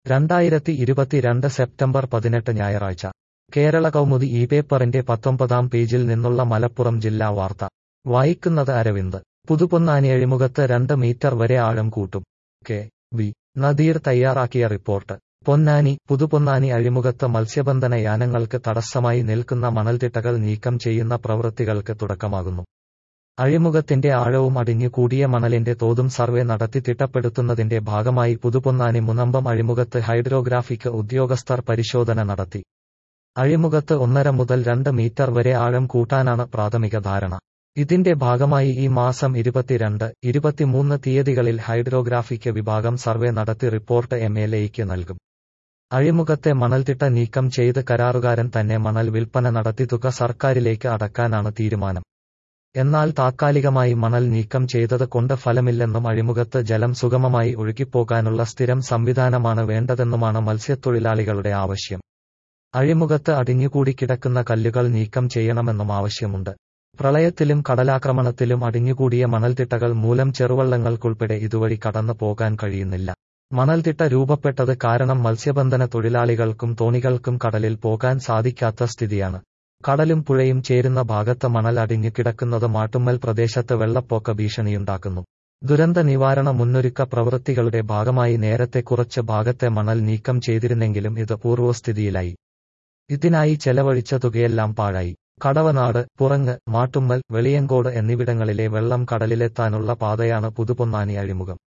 രണ്ടായിരത്തി ഇരുപത്തിരണ്ട് സെപ്റ്റംബർ പതിനെട്ട് ഞായറാഴ്ച കേരള കൗമുദി ഈ പേപ്പറിന്റെ പത്തൊമ്പതാം പേജിൽ നിന്നുള്ള മലപ്പുറം ജില്ലാ വാർത്ത വായിക്കുന്നത് അരവിന്ദ് പുതുപൊന്നാനി അഴിമുഖത്ത് രണ്ട് മീറ്റർ വരെ ആഴം കൂട്ടും കെ വി നദീർ തയ്യാറാക്കിയ റിപ്പോർട്ട് പൊന്നാനി പുതുപൊന്നാനി അഴിമുഖത്ത് മത്സ്യബന്ധന യാനങ്ങൾക്ക് തടസ്സമായി നിൽക്കുന്ന മണൽത്തിട്ടകൾ നീക്കം ചെയ്യുന്ന പ്രവൃത്തികൾക്ക് തുടക്കമാകുന്നു അഴിമുഖത്തിന്റെ ആഴവും അടിഞ്ഞു കൂടിയ മണലിന്റെ തോതും സർവേ നടത്തി തിട്ടപ്പെടുത്തുന്നതിന്റെ ഭാഗമായി പുതുപൊന്നാനി മുനമ്പം അഴിമുഖത്ത് ഹൈഡ്രോഗ്രാഫിക് ഉദ്യോഗസ്ഥർ പരിശോധന നടത്തി അഴിമുഖത്ത് ഒന്നര മുതൽ രണ്ട് മീറ്റർ വരെ ആഴം കൂട്ടാനാണ് പ്രാഥമിക ധാരണ ഇതിന്റെ ഭാഗമായി ഈ മാസം ഇരുപത്തിരണ്ട് ഇരുപത്തിമൂന്ന് തീയതികളിൽ ഹൈഡ്രോഗ്രാഫിക് വിഭാഗം സർവേ നടത്തി റിപ്പോർട്ട് എം എൽ എയ്ക്ക് നൽകും അഴിമുഖത്തെ മണൽത്തിട്ട നീക്കം ചെയ്ത് കരാറുകാരൻ തന്നെ മണൽ വിൽപ്പന നടത്തി തുക സർക്കാരിലേക്ക് അടക്കാനാണ് തീരുമാനം എന്നാൽ താത്കാലികമായി മണൽ നീക്കം ചെയ്തത് കൊണ്ട് ഫലമില്ലെന്നും അഴിമുഖത്ത് ജലം സുഗമമായി ഒഴുകിപ്പോകാനുള്ള സ്ഥിരം സംവിധാനമാണ് വേണ്ടതെന്നുമാണ് മത്സ്യത്തൊഴിലാളികളുടെ ആവശ്യം അഴിമുഖത്ത് അടിഞ്ഞുകൂടി കിടക്കുന്ന കല്ലുകൾ നീക്കം ചെയ്യണമെന്നും ആവശ്യമുണ്ട് പ്രളയത്തിലും കടലാക്രമണത്തിലും അടിഞ്ഞുകൂടിയ മണൽത്തിട്ടകൾ മൂലം ചെറുവള്ളങ്ങൾക്കുൾപ്പെടെ ഇതുവഴി കടന്നു പോകാൻ കഴിയുന്നില്ല മണൽത്തിട്ട രൂപപ്പെട്ടത് കാരണം മത്സ്യബന്ധന തൊഴിലാളികൾക്കും തോണികൾക്കും കടലിൽ പോകാൻ സാധിക്കാത്ത സ്ഥിതിയാണ് കടലും പുഴയും ചേരുന്ന ഭാഗത്ത് മണൽ അടിഞ്ഞു കിടക്കുന്നത് മാട്ടുമ്മൽ പ്രദേശത്ത് വെള്ളപ്പൊക്ക ഭീഷണിയുണ്ടാക്കുന്നു ദുരന്ത നിവാരണ മുന്നൊരുക്ക പ്രവൃത്തികളുടെ ഭാഗമായി നേരത്തെ കുറച്ച് ഭാഗത്തെ മണൽ നീക്കം ചെയ്തിരുന്നെങ്കിലും ഇത് പൂർവ്വസ്ഥിതിയിലായി ഇതിനായി ചെലവഴിച്ച തുകയെല്ലാം പാഴായി കടവനാട് പുറങ്ങ് മാട്ടുമ്മൽ വെളിയങ്കോട് എന്നിവിടങ്ങളിലെ വെള്ളം കടലിലെത്താനുള്ള പാതയാണ് പുതുപൊന്നാനി അഴിമുഖം